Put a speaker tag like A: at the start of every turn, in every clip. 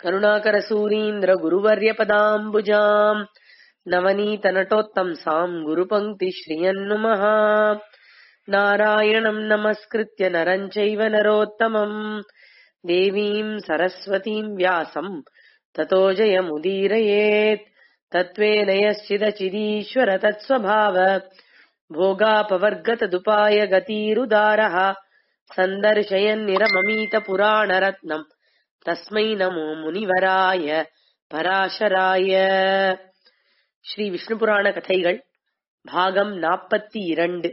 A: करुणाकरसूरीन्द्र गुरुवर्यपदाम्बुजाम् नवनीतनटोत्तंसाम् गुरुपङ्क्तिश्रियन्नुमः नारायणम् नमस्कृत्य नरम् चैव नरोत्तमम् देवीम् सरस्वतीम् व्यासम् ततो जयमुदीरयेत् तत्त्वेन यश्चिदचिदीश्वर तत्स्वभाव भोगापवर्गतदुपाय गतीरुदारः सन्दर्शयन्निरममीतपुराणरत्नम् तस्मै नमो முனிவராய பராசராய ஸ்ரீ விஷ்ணு புராண கதைகள் பாகம் நாற்பத்தி இரண்டு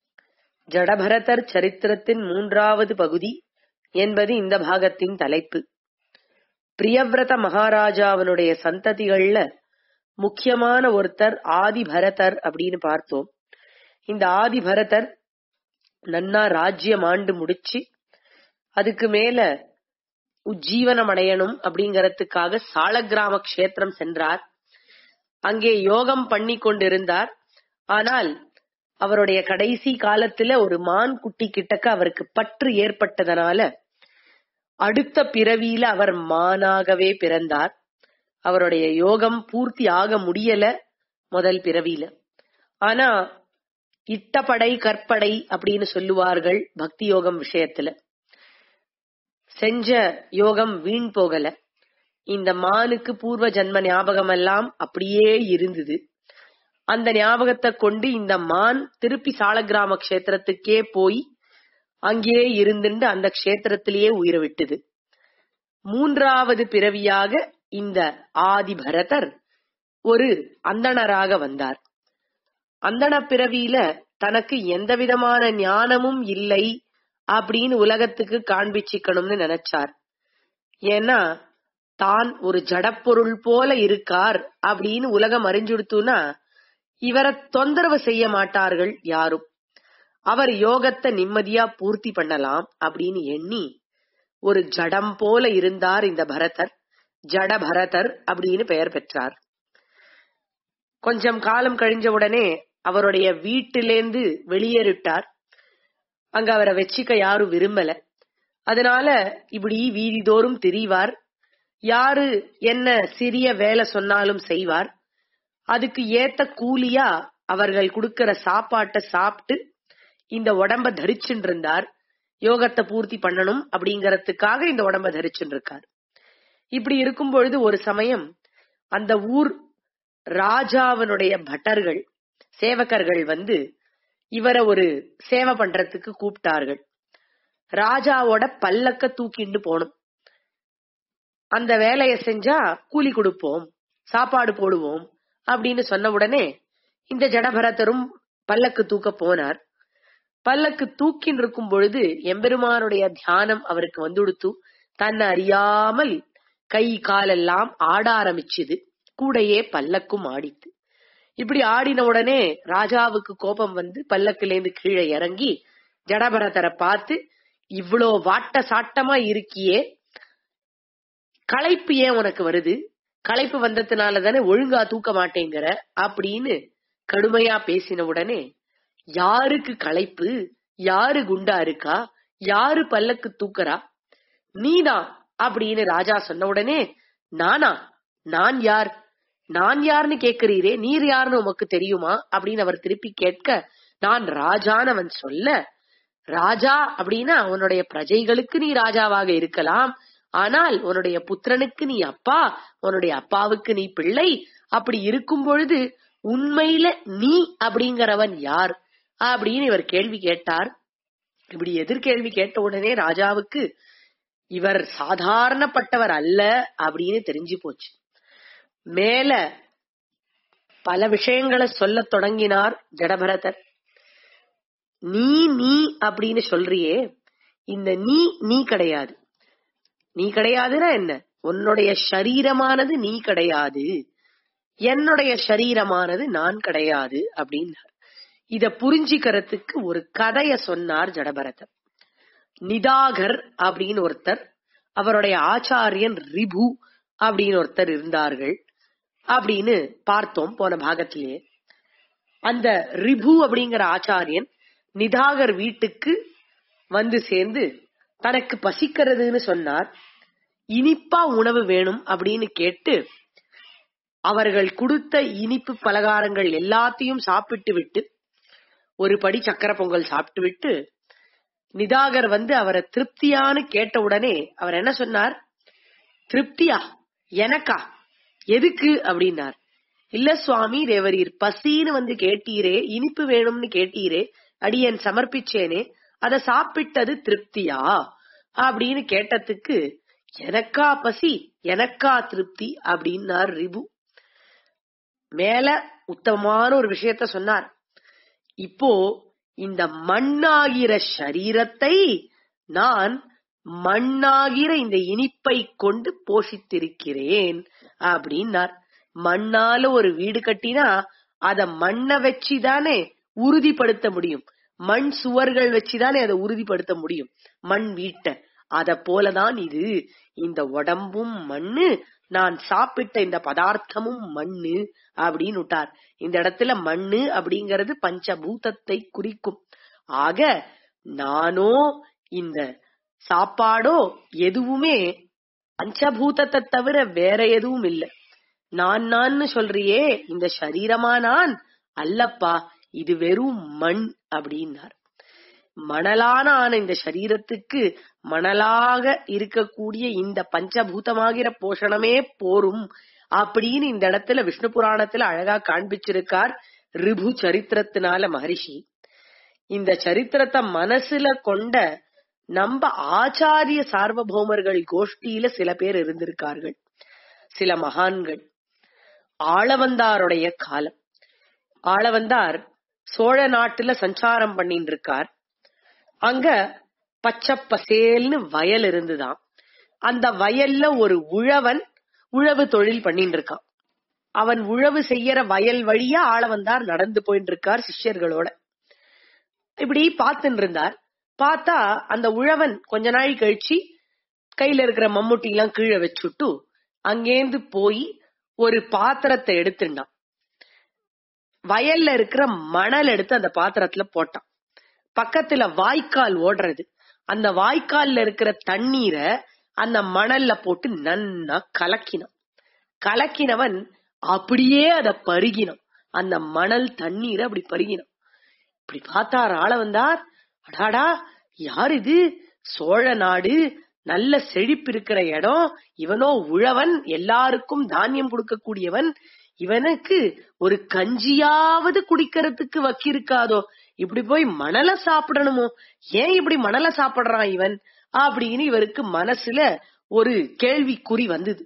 A: ஜடபரதர் சரித்திரத்தின் மூன்றாவது பகுதி என்பது இந்த பாகத்தின் தலைப்பு பிரியவ்ரத மகாராஜாவனுடைய சந்ததிகள்ல முக்கியமான ஒருத்தர் ஆதிபரதர் அப்படின்னு பார்த்தோம் இந்த ஆதிபரதர் நன்னா ராஜ்யம் ஆண்டு முடிச்சு அதுக்கு மேல உஜ்ஜீவனம் அடையணும் அப்படிங்கறதுக்காக சாலக்கிராம கஷேத்திரம் சென்றார் அங்கே யோகம் பண்ணி கொண்டிருந்தார் ஆனால் அவருடைய கடைசி காலத்துல ஒரு மான் குட்டி கிட்டக்க அவருக்கு பற்று ஏற்பட்டதனால அடுத்த பிறவியில அவர் மானாகவே பிறந்தார் அவருடைய யோகம் பூர்த்தி ஆக முடியல முதல் பிறவியில ஆனா இட்டப்படை கற்படை அப்படின்னு சொல்லுவார்கள் பக்தி யோகம் விஷயத்துல செஞ்ச யோகம் வீண் போகல இந்த மானுக்கு பூர்வ ஜன்ம ஞாபகம் எல்லாம் அப்படியே இருந்தது அந்த ஞாபகத்தை கொண்டு இந்த மான் திருப்பி சாலக்கிராம கஷேத்திரத்துக்கே போய் அங்கேயே இருந்துட்டு அந்த கஷேத்திரத்திலேயே உயிரை விட்டுது மூன்றாவது பிறவியாக இந்த ஆதி பரதர் ஒரு அந்தணராக வந்தார் அந்தண பிறவியில தனக்கு எந்த விதமான ஞானமும் இல்லை அப்படின்னு உலகத்துக்கு காண்பிச்சுக்கணும்னு நினைச்சார் ஏன்னா தான் ஒரு ஜடப்பொருள் போல இருக்கார் அப்படின்னு உலகம் அறிஞ்சுடுத்துனா இவரை தொந்தரவு செய்ய மாட்டார்கள் யாரும் அவர் யோகத்தை நிம்மதியா பூர்த்தி பண்ணலாம் அப்படின்னு எண்ணி ஒரு ஜடம் போல இருந்தார் இந்த பரதர் ஜட பரதர் அப்படின்னு பெயர் பெற்றார் கொஞ்சம் காலம் கழிஞ்ச உடனே அவருடைய வீட்டிலேந்து வெளியேறிட்டார் அங்க அவரை வச்சுக்க யாரும் விரும்பல அதனால இப்படி வீதிதோறும் திரிவார் யாரு என்ன சிறிய வேலை சொன்னாலும் செய்வார் அதுக்கு ஏத்த கூலியா அவர்கள் கொடுக்கிற சாப்பாட்டை சாப்பிட்டு இந்த உடம்ப தரிச்சுட்டு இருந்தார் யோகத்தை பூர்த்தி பண்ணணும் அப்படிங்கறதுக்காக இந்த உடம்ப தரிச்சுட்டு இருக்கார் இப்படி இருக்கும் பொழுது ஒரு சமயம் அந்த ஊர் ராஜாவனுடைய பட்டர்கள் சேவகர்கள் வந்து இவரை ஒரு சேவை பண்றதுக்கு கூப்பிட்டார்கள் ராஜாவோட பல்லக்க தூக்கிண்டு போகணும் அந்த வேலையை செஞ்சா கூலி கொடுப்போம் சாப்பாடு போடுவோம் அப்படின்னு சொன்ன உடனே இந்த ஜடபரதரும் பல்லக்கு தூக்க போனார் பல்லக்கு தூக்கின் இருக்கும் பொழுது எம்பெருமானுடைய தியானம் அவருக்கு வந்துடுத்து தன்னை அறியாமல் கை காலெல்லாம் ஆட ஆரம்பிச்சுது கூடையே பல்லக்கும் ஆடித்து இப்படி ஆடின உடனே ராஜாவுக்கு கோபம் வந்து பல்லக்கிலேந்து கீழே இறங்கி ஜடபரதரை பார்த்து இவ்வளோ வாட்ட சாட்டமா இருக்கியே களைப்பு ஏன் உனக்கு வருது களைப்பு வந்ததுனால தானே ஒழுங்கா தூக்க மாட்டேங்கிற அப்படின்னு கடுமையா பேசின உடனே யாருக்கு களைப்பு யாரு குண்டா இருக்கா யாரு பல்லக்கு தூக்கறா நீதான் அப்படின்னு ராஜா சொன்ன உடனே நானா நான் யார் நான் யாருன்னு கேக்குறீரே நீர் யாருன்னு உமக்கு தெரியுமா அப்படின்னு அவர் திருப்பி கேட்க நான் ராஜான்னு அவன் சொல்ல ராஜா அப்படின்னா அவனுடைய பிரஜைகளுக்கு நீ ராஜாவாக இருக்கலாம் ஆனால் உன்னுடைய புத்திரனுக்கு நீ அப்பா உன்னுடைய அப்பாவுக்கு நீ பிள்ளை அப்படி இருக்கும் பொழுது உண்மையில நீ அப்படிங்கிறவன் யார் அப்படின்னு இவர் கேள்வி கேட்டார் இப்படி எதிர்கேள்வி கேட்ட உடனே ராஜாவுக்கு இவர் சாதாரணப்பட்டவர் அல்ல அப்படின்னு தெரிஞ்சு போச்சு மேல பல விஷயங்களை சொல்ல தொடங்கினார் ஜடபரதர் நீ நீ அப்படின்னு சொல்றியே இந்த நீ நீ கிடையாது நீ கிடையாதுன்னா என்ன உன்னுடைய சரீரமானது நீ கிடையாது என்னுடைய சரீரமானது நான் கிடையாது அப்படின்னார் இத புரிஞ்சிக்கிறதுக்கு ஒரு கதைய சொன்னார் ஜடபரதர் நிதாகர் அப்படின்னு ஒருத்தர் அவருடைய ஆச்சாரியன் ரிபு அப்படின்னு ஒருத்தர் இருந்தார்கள் அப்படின்னு பார்த்தோம் போன பாகத்திலேயே அந்த ரிபு அப்படிங்கிற ஆச்சாரியன் நிதாகர் வீட்டுக்கு வந்து சேர்ந்து தனக்கு பசிக்கிறதுன்னு சொன்னார் இனிப்பா உணவு வேணும் அப்படின்னு கேட்டு அவர்கள் கொடுத்த இனிப்பு பலகாரங்கள் எல்லாத்தையும் சாப்பிட்டு விட்டு ஒரு படி சக்கர பொங்கல் சாப்பிட்டு விட்டு நிதாகர் வந்து அவரை திருப்தியான்னு கேட்ட உடனே அவர் என்ன சொன்னார் திருப்தியா எனக்கா எதுக்கு அப்படின்னார் இல்ல சுவாமி தேவரீர் பசின்னு வந்து கேட்டீரே இனிப்பு வேணும்னு கேட்டீரே அடியன் சமர்ப்பிச்சேனே அத சாப்பிட்டது திருப்தியா அப்படின்னு கேட்டதுக்கு எனக்கா பசி எனக்கா திருப்தி அப்படின்னார் ரிபு மேல உத்தமமான ஒரு விஷயத்த சொன்னார் இப்போ இந்த மண்ணாகிற சரீரத்தை நான் மண்ணாகிற இந்த இனிப்பை கொண்டு போஷித்திருக்கிறேன் அப்படின்னார் மண்ணால ஒரு வீடு கட்டினா அத மண்ணை வச்சுதானே உறுதிப்படுத்த முடியும் மண் சுவர்கள் வச்சுதானே அதை உறுதிப்படுத்த முடியும் மண் வீட்டை அத போலதான் இது இந்த உடம்பும் மண்ணு நான் சாப்பிட்ட இந்த பதார்த்தமும் மண்ணு அப்படின்னு விட்டார் இந்த இடத்துல மண்ணு அப்படிங்கிறது பஞ்சபூதத்தை குறிக்கும் ஆக நானோ இந்த சாப்பாடோ எதுவுமே பஞ்சபூதத்தை தவிர வேற எதுவும் இல்லை நான் நான் சொல்றியே இந்த சரீரமா நான் அல்லப்பா இது வெறும் மண் அப்படின்னார் மணலான ஆன இந்த சரீரத்துக்கு மணலாக இருக்கக்கூடிய இந்த பஞ்சபூதமாகிற போஷணமே போரும் அப்படின்னு இந்த இடத்துல விஷ்ணு புராணத்துல அழகா காண்பிச்சிருக்கார் ரிபு சரித்திரத்தினால மகரிஷி இந்த சரித்திரத்தை மனசுல கொண்ட நம்ம ஆச்சாரிய சார்வபௌமர்கள் கோஷ்டியில சில பேர் இருந்திருக்கார்கள் சில மகான்கள் ஆளவந்தாருடைய காலம் ஆளவந்தார் சோழ நாட்டுல சஞ்சாரம் பண்ணிட்டு இருக்கார் அங்க பச்சை பசேல்னு வயல் இருந்துதான் அந்த வயல்ல ஒரு உழவன் உழவு தொழில் பண்ணிட்டு இருக்கான் அவன் உழவு செய்யற வயல் வழியா ஆளவந்தார் நடந்து போயிட்டு இருக்கார் சிஷ்யர்களோட இப்படி பார்த்துட்டு இருந்தார் பார்த்தா அந்த உழவன் கொஞ்ச நாள் கழிச்சு கையில இருக்கிற மம்முட்டி எல்லாம் கீழே வச்சுட்டு அங்கேந்து போய் ஒரு பாத்திரத்தை எடுத்துட்டான் வயல்ல இருக்கிற மணல் எடுத்து அந்த பாத்திரத்துல போட்டான் பக்கத்துல வாய்க்கால் ஓடுறது அந்த வாய்க்கால்ல இருக்கிற தண்ணீரை அந்த மணல்ல போட்டு நன்னா கலக்கினான் கலக்கினவன் அப்படியே அத பருகினான் அந்த மணல் தண்ணீரை அப்படி பருகினான் இப்படி பார்த்தார் ஆள வந்தார் அடாடா யார் இது சோழ நாடு நல்ல செழிப்பு இருக்கிற இடம் இவனோ உழவன் எல்லாருக்கும் தானியம் கொடுக்கக்கூடியவன் இவனுக்கு ஒரு கஞ்சியாவது குடிக்கிறதுக்கு வக்கிருக்காதோ இப்படி போய் மணலை சாப்பிடணுமோ ஏன் இப்படி மணலை சாப்பிடுறான் இவன் அப்படின்னு இவருக்கு மனசுல ஒரு கேள்விக்குறி வந்தது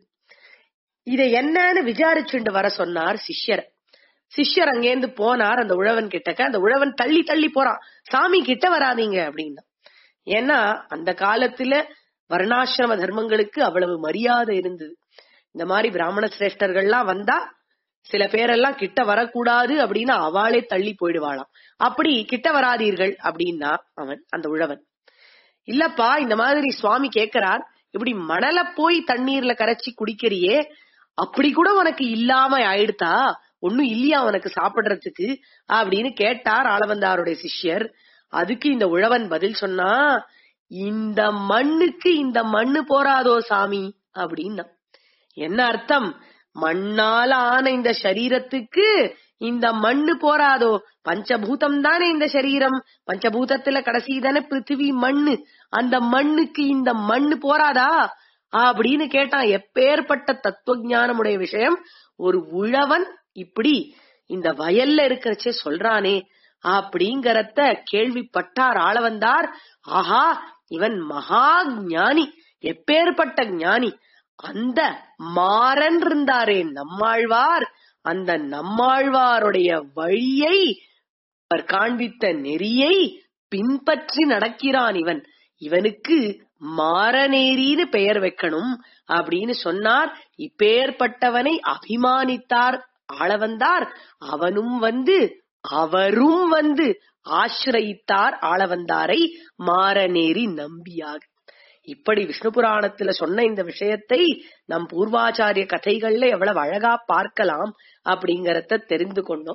A: இத என்னன்னு விசாரிச்சுண்டு வர சொன்னார் சிஷ்யர் சிஷ்யர் அங்கேருந்து போனார் அந்த உழவன் கிட்டக்க அந்த உழவன் தள்ளி தள்ளி போறான் சாமி கிட்ட வராதீங்க அப்படின்னா ஏன்னா அந்த காலத்துல வர்ணாசிரம தர்மங்களுக்கு அவ்வளவு மரியாதை இருந்தது இந்த மாதிரி பிராமண சிரேஷ்டர்கள்லாம் வந்தா சில பேரெல்லாம் கிட்ட வரக்கூடாது அப்படின்னு அவளே தள்ளி போயிடுவாளாம் அப்படி கிட்ட வராதீர்கள் அப்படின்னா அவன் அந்த உழவன் இல்லப்பா இந்த மாதிரி சுவாமி கேக்குறார் இப்படி மணல போய் தண்ணீர்ல கரைச்சி குடிக்கிறியே அப்படி கூட உனக்கு இல்லாம ஆயிடுதா ஒன்னும் இல்லையா உனக்கு சாப்பிடுறதுக்கு அப்படின்னு கேட்டார் ஆளவந்தாருடைய சிஷ்யர் அதுக்கு இந்த உழவன் பதில் சொன்னா இந்த மண்ணுக்கு இந்த மண்ணு போராதோ சாமி அப்படின்னா என்ன அர்த்தம் மண்ணால ஆன இந்த சரீரத்துக்கு இந்த மண்ணு போராதோ பஞ்சபூதம் தானே இந்த சரீரம் பஞ்சபூதத்துல கடைசி தானே பிருத்திவி மண்ணு அந்த மண்ணுக்கு இந்த மண்ணு போராதா அப்படின்னு கேட்டான் எப்பேற்பட்ட தத்துவ ஞானமுடைய விஷயம் ஒரு உழவன் இப்படி இந்த வயல்ல இருக்கிறச்சே சொல்றானே அப்படிங்கறத கேள்விப்பட்டார் ஆள வந்தார் ஆஹா இவன் மகா ஞானி எப்பேற்பட்ட ஞானி அந்த மாறன் இருந்தாரே நம்மாழ்வார் அந்த நம்மாழ்வாருடைய வழியை அவர் காண்பித்த நெறியை பின்பற்றி நடக்கிறான் இவன் இவனுக்கு மாறநேரின்னு பெயர் வைக்கணும் அப்படின்னு சொன்னார் இப்பேற்பட்டவனை அபிமானித்தார் ஆள வந்தார் அவனும் வந்து அவரும் வந்து ஆசிரயித்தார் ஆள வந்தாரை மாறநேரி நம்பியாக இப்படி விஷ்ணு புராணத்துல சொன்ன இந்த விஷயத்தை நம் பூர்வாச்சாரிய கதைகள்ல எவ்வளவு அழகா பார்க்கலாம் அப்படிங்கறத தெரிந்து கொண்டோம்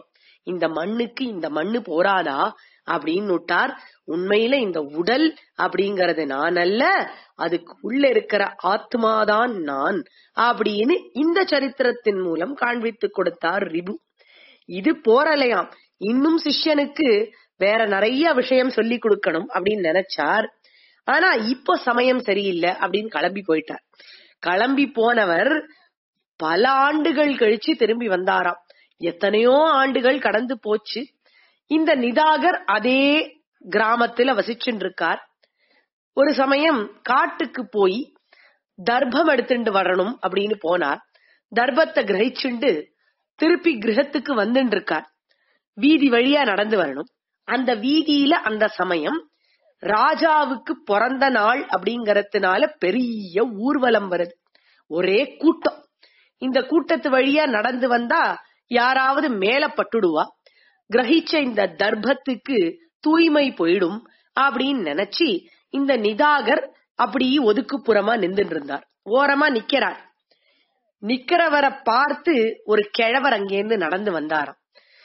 A: இந்த மண்ணுக்கு இந்த மண்ணு போராதா அப்படின்னு விட்டார் உண்மையில இந்த உடல் அப்படிங்கறது நான் அல்ல அதுக்கு உள்ள இருக்கிற ஆத்மாதான் நான் அப்படின்னு இந்த சரித்திரத்தின் மூலம் காண்பித்து கொடுத்தார் ரிபு இது போரலையாம் இன்னும் சிஷ்யனுக்கு வேற நிறைய விஷயம் சொல்லி கொடுக்கணும் அப்படின்னு நினைச்சார் ஆனா இப்போ சமயம் சரியில்லை அப்படின்னு கிளம்பி போயிட்டார் கிளம்பி போனவர் பல ஆண்டுகள் கழிச்சு திரும்பி வந்தாராம் எத்தனையோ ஆண்டுகள் கடந்து போச்சு இந்த நிதாகர் அதே கிராமத்துல வசிச்சுட்டு இருக்கார் ஒரு சமயம் காட்டுக்கு போய் தர்ப்பம் எடுத்துட்டு வரணும் அப்படின்னு போனார் தர்ப்பத்தை கிரகிச்சுண்டு திருப்பி கிரகத்துக்கு வந்துட்டு இருக்கார் வீதி வழியா நடந்து வரணும் அந்த வீதியில அந்த சமயம் ராஜாவுக்கு பிறந்த நாள் அப்படிங்கறதுனால பெரிய ஊர்வலம் வருது ஒரே கூட்டம் இந்த கூட்டத்து வழியா நடந்து வந்தா யாராவது மேல பட்டுடுவா கிரகிச்ச இந்த தர்ப்பத்துக்கு தூய்மை போயிடும் அப்படின்னு நினைச்சு இந்த நிதாகர் அப்படி ஒதுக்குப்புறமா நின்றுட்டு இருந்தார் ஓரமா நிக்கிறார் நிக்கிறவரை பார்த்து ஒரு கிழவர் அங்கேருந்து நடந்து வந்தாராம்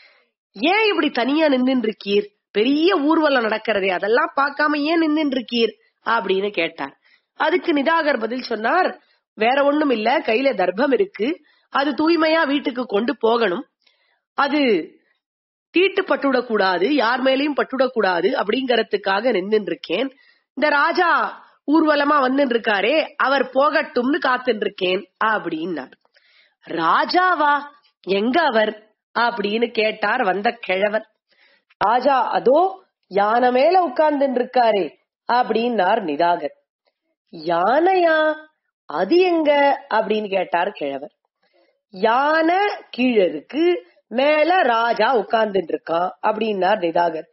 A: ஏன் இப்படி தனியா நின்னுட்டு இருக்கீர் பெரிய ஊர்வலம் நடக்கிறதே அதெல்லாம் பார்க்காம ஏன் நின்னுட்டு இருக்கீர் அப்படின்னு கேட்டார் அதுக்கு நிதாகர் பதில் சொன்னார் வேற ஒண்ணும் இல்ல கையில தர்ப்பம் இருக்கு அது தூய்மையா வீட்டுக்கு கொண்டு போகணும் அது தீட்டு பட்டுடக் கூடாது யார் மேலயும் பட்டுடக் கூடாது அப்படிங்கறதுக்காக நின்னுட்டு இருக்கேன் இந்த ராஜா ஊர்வலமா வந்துட்டு இருக்காரே அவர் போகட்டும்னு காத்துட்டு இருக்கேன் அப்படின்னார் ராஜாவா எங்க அவர் அப்படின்னு கேட்டார் வந்த கிழவர் ராஜா அதோ யானை மேல உட்கார்ந்துட்டு இருக்காரே அப்படின்னார் நிதாகர் யானையா அது எங்க அப்படின்னு கேட்டார் கிழவர் யானை கீழே இருக்கு மேல ராஜா உட்கார்ந்துட்டு இருக்கான் அப்படின்னார் நிதாகர்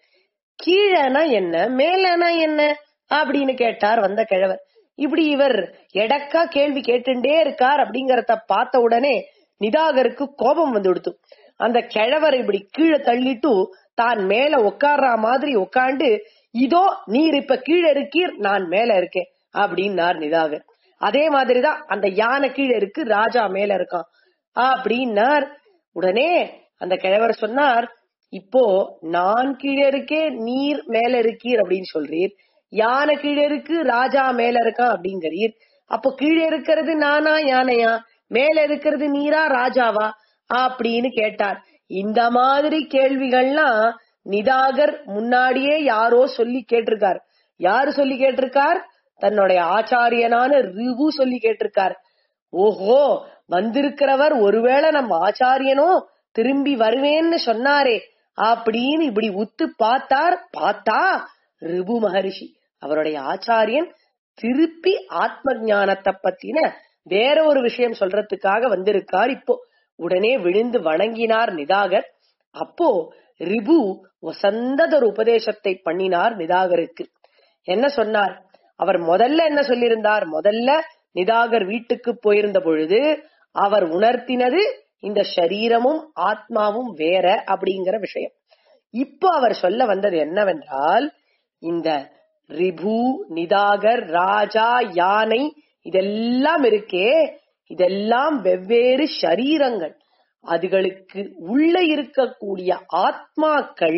A: கீழனா என்ன மேலனா என்ன அப்படின்னு கேட்டார் வந்த கிழவர் இப்படி இவர் எடக்கா கேள்வி கேட்டுட்டே இருக்கார் அப்படிங்கறத பார்த்த உடனே நிதாகருக்கு கோபம் வந்து கொடுத்து அந்த கிழவர் இப்படி கீழே தள்ளிட்டு தான் மேல உட்கார்ற மாதிரி உட்காந்து இதோ நீர் இப்ப கீழே இருக்கீர் நான் மேல இருக்கேன் அப்படின்னார் நிதாகர் அதே மாதிரிதான் அந்த யானை கீழே இருக்கு ராஜா மேல இருக்கான் அப்படின்னார் உடனே அந்த கிழவர் சொன்னார் இப்போ நான் கீழே இருக்கேன் நீர் மேல இருக்கீர் அப்படின்னு சொல்றீர் யானை கீழே இருக்கு ராஜா மேல இருக்கான் அப்படிங்கிறீர் அப்போ கீழே இருக்கிறது நானா யானையா மேல இருக்கிறது நீரா ராஜாவா அப்படின்னு கேட்டார் இந்த மாதிரி கேள்விகள்லாம் நிதாகர் முன்னாடியே யாரோ சொல்லி கேட்டிருக்கார் யாரு சொல்லி கேட்டிருக்கார் தன்னுடைய ஆச்சாரியனான ரிவு சொல்லி கேட்டிருக்கார் ஓஹோ வந்திருக்கிறவர் ஒருவேளை நம்ம ஆச்சாரியனோ திரும்பி வருவேன்னு சொன்னாரே அப்படின்னு இப்படி உத்து பார்த்தார் பார்த்தா ரிபு மகரிஷி அவருடைய ஆச்சாரியன் திருப்பி ஆத்ம ஞானத்தை பத்தின வேற ஒரு விஷயம் சொல்றதுக்காக வந்திருக்கார் இப்போ உடனே விழுந்து வணங்கினார் நிதாகர் அப்போ ரிபு வசந்ததொரு உபதேசத்தை பண்ணினார் நிதாகருக்கு என்ன சொன்னார் அவர் முதல்ல என்ன சொல்லியிருந்தார் முதல்ல நிதாகர் வீட்டுக்கு போயிருந்த பொழுது அவர் உணர்த்தினது இந்த சரீரமும் ஆத்மாவும் வேற அப்படிங்கிற விஷயம் இப்போ அவர் சொல்ல வந்தது என்னவென்றால் இந்த ரிபு நிதாகர் ராஜா யானை இதெல்லாம் இருக்கே இதெல்லாம் வெவ்வேறு சரீரங்கள் அதுகளுக்கு உள்ள இருக்கக்கூடிய ஆத்மாக்கள்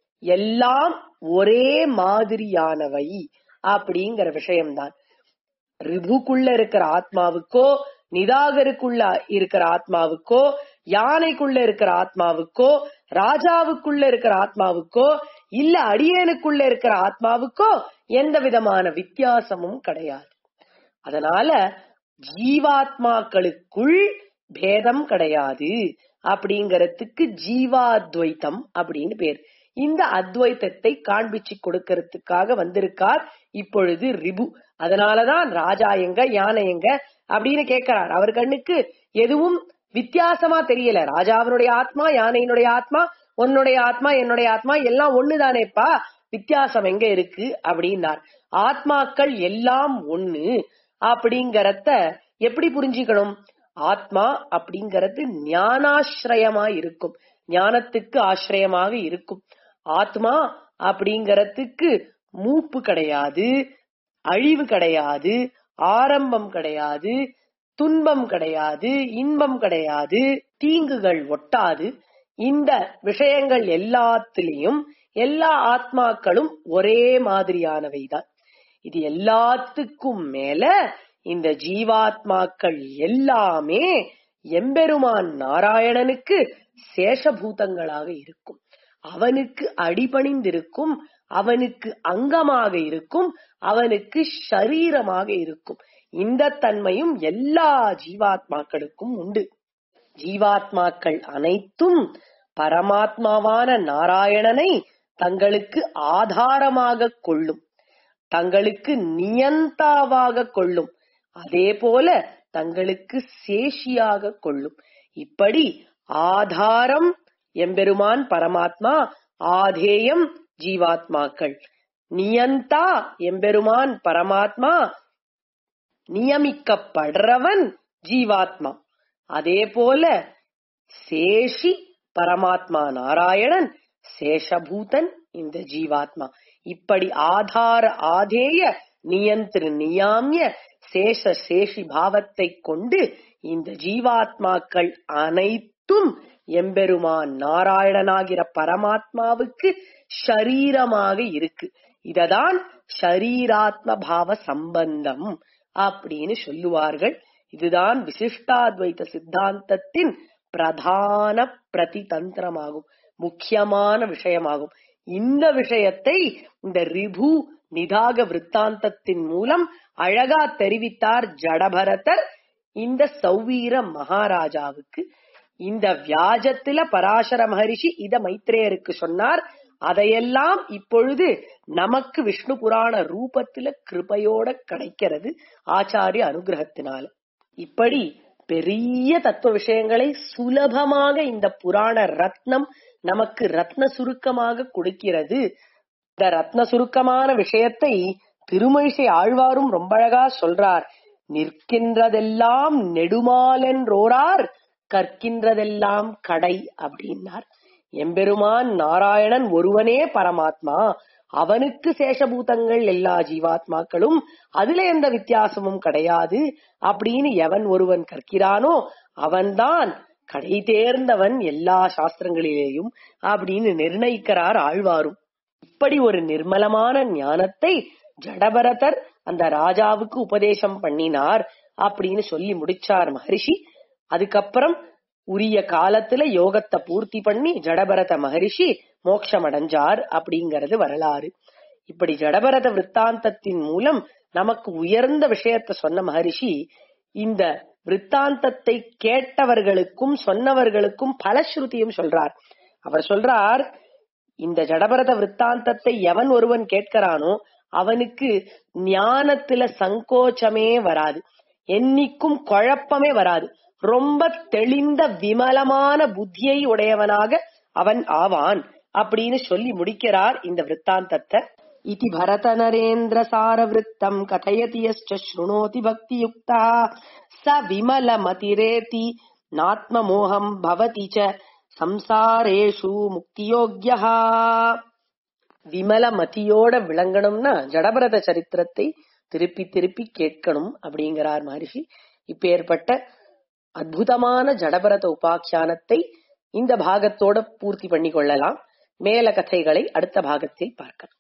A: எல்லாம் ஒரே மாதிரியானவை அப்படிங்கிற விஷயம்தான் ரிபுக்குள்ள இருக்கிற ஆத்மாவுக்கோ நிதாகருக்குள்ள இருக்கிற ஆத்மாவுக்கோ யானைக்குள்ள இருக்கிற ஆத்மாவுக்கோ ராஜாவுக்குள்ள இருக்கிற ஆத்மாவுக்கோ இல்ல அடியேனுக்குள்ள இருக்கிற ஆத்மாவுக்கோ எந்த விதமான வித்தியாசமும் கிடையாது அதனால ஜீவாத்மாக்களுக்குள் பேதம் கிடையாது அப்படிங்கறதுக்கு ஜீவாத்வைத்தம் அப்படின்னு பேர் இந்த அத்வைத்தத்தை காண்பிச்சு கொடுக்கறதுக்காக வந்திருக்கார் இப்பொழுது ரிபு அதனாலதான் ராஜா எங்க யானை எங்க அப்படின்னு கேட்கிறார் அவர் கண்ணுக்கு எதுவும் வித்தியாசமா தெரியல ராஜாவினுடைய ஆத்மா யானையினுடைய ஆத்மா உன்னுடைய ஆத்மா என்னுடைய ஆத்மா எல்லாம் ஒண்ணுதானேப்பா வித்தியாசம் எங்க இருக்கு அப்படின்னார் ஆத்மாக்கள் எல்லாம் ஒண்ணு அப்படிங்கறத எப்படி புரிஞ்சுக்கணும் ஆத்மா அப்படிங்கறது ஞானாசிரயமா இருக்கும் ஞானத்துக்கு ஆசிரியமாக இருக்கும் ஆத்மா அப்படிங்கறதுக்கு மூப்பு கிடையாது அழிவு கிடையாது ஆரம்பம் கிடையாது துன்பம் கிடையாது இன்பம் கிடையாது தீங்குகள் ஒட்டாது இந்த விஷயங்கள் எல்லாத்திலையும் எல்லா ஆத்மாக்களும் ஒரே மாதிரியானவைதான் இது எல்லாத்துக்கும் மேல இந்த ஜீவாத்மாக்கள் எல்லாமே எம்பெருமான் நாராயணனுக்கு சேஷபூதங்களாக இருக்கும் அவனுக்கு அடிபணிந்திருக்கும் அவனுக்கு அங்கமாக இருக்கும் அவனுக்கு ஷரீரமாக இருக்கும் இந்த தன்மையும் எல்லா ஜீவாத்மாக்களுக்கும் உண்டு ஜீவாத்மாக்கள் அனைத்தும் பரமாத்மாவான நாராயணனை தங்களுக்கு ஆதாரமாக கொள்ளும் தங்களுக்கு நியந்தாவாக கொள்ளும் அதே போல தங்களுக்கு சேஷியாக கொள்ளும் இப்படி ஆதாரம் எம்பெருமான் பரமாத்மா ஆதேயம் ஜீவாத்மாக்கள் நியந்தா எம்பெருமான் பரமாத்மா நியமிக்கப்படுறவன் ஜீவாத்மா அதே போல சேஷி பரமாத்மா நாராயணன் சேஷபூதன் இந்த ஜீவாத்மா இப்படி ஆதார ஆதேய நியந்திரு நியாமிய சேஷ சேஷி பாவத்தை கொண்டு இந்த ஜீவாத்மாக்கள் அனைத்தும் எம்பெருமான் நாராயணனாகிற பரமாத்மாவுக்கு ஷரீரமாக இருக்கு இததான் ஷரீராத்ம பாவ சம்பந்தம் அப்படின்னு சொல்லுவார்கள் இதுதான் விசிஷ்டாத்வைத சித்தாந்தத்தின் பிரதான பிரதிதந்திரமாகும் முக்கியமான விஷயமாகும் இந்த விஷயத்தை இந்த ரிபு நிதாக விற்த்தாந்தத்தின் மூலம் அழகா தெரிவித்தார் ஜடபரதர் இந்த சௌவீர மகாராஜாவுக்கு இந்த வியாஜத்துல பராசர மகரிஷி இத மைத்ரேயருக்கு சொன்னார் அதையெல்லாம் இப்பொழுது நமக்கு விஷ்ணு புராண ரூபத்துல கிருபையோட கிடைக்கிறது ஆச்சாரிய அனுகிரகத்தினால இப்படி பெரிய தத்துவ விஷயங்களை சுலபமாக இந்த புராண ரத்னம் நமக்கு ரத்ன சுருக்கமாக கொடுக்கிறது இந்த ரத்ன சுருக்கமான விஷயத்தை திருமழிசை ஆழ்வாரும் ரொம்ப அழகா சொல்றார் நிற்கின்றதெல்லாம் நெடுமாலென்றோரார் கற்கின்றதெல்லாம் கடை அப்படின்னார் எம்பெருமான் நாராயணன் ஒருவனே பரமாத்மா அவனுக்கு சேஷபூதங்கள் எல்லா ஜீவாத்மாக்களும் அதுல எந்த வித்தியாசமும் கிடையாது அப்படின்னு எவன் ஒருவன் கற்கிறானோ அவன்தான் கடை தேர்ந்தவன் எல்லா சாஸ்திரங்களிலேயும் அப்படின்னு நிர்ணயிக்கிறார் ஆழ்வாரும் இப்படி ஒரு நிர்மலமான ஞானத்தை ஜடபரதர் அந்த ராஜாவுக்கு உபதேசம் பண்ணினார் அப்படின்னு சொல்லி முடிச்சார் மகரிஷி அதுக்கப்புறம் உரிய காலத்துல யோகத்தை பூர்த்தி பண்ணி ஜடபரத மகரிஷி மோட்சம் அடைஞ்சார் அப்படிங்கறது வரலாறு இப்படி ஜடபரத விற்த்தாந்தத்தின் மூலம் நமக்கு உயர்ந்த விஷயத்த சொன்ன மகரிஷி இந்த விற்த்தாந்தத்தை கேட்டவர்களுக்கும் சொன்னவர்களுக்கும் பலஸ்ருதியும் சொல்றார் அவர் சொல்றார் இந்த ஜடபரத விற்த்தாந்தத்தை எவன் ஒருவன் கேட்கிறானோ அவனுக்கு ஞானத்துல சங்கோச்சமே வராது என்னைக்கும் குழப்பமே வராது ரொம்ப தெளிந்த விமலமான புத்தியை உடையவனாக அவன் ஆவான் அப்படின்னு சொல்லி முடிக்கிறார் இந்த விற்த்தாந்தத்தை இதி பரத நரேந்திர சார விருத்தம் கதயதி யஸ்ச ஸ்ருணோதி பக்தி யுக்தா ச விமல மதிரேதி நாத்ம மோகம் பவதி ச சம்சாரேஷு முக்தியோக்யா விமல மதியோட விளங்கணும்னா ஜடபரத சரித்திரத்தை திருப்பி திருப்பி கேட்கணும் அப்படிங்கிறார் மகரிஷி இப்பேற்பட்ட அற்புதமான ஜடபரத உபாக்கியானத்தை இந்த பாகத்தோட பூர்த்தி பண்ணி கொள்ளலாம் மேல கதைகளை அடுத்த பாகத்தில் பார்க்கலாம்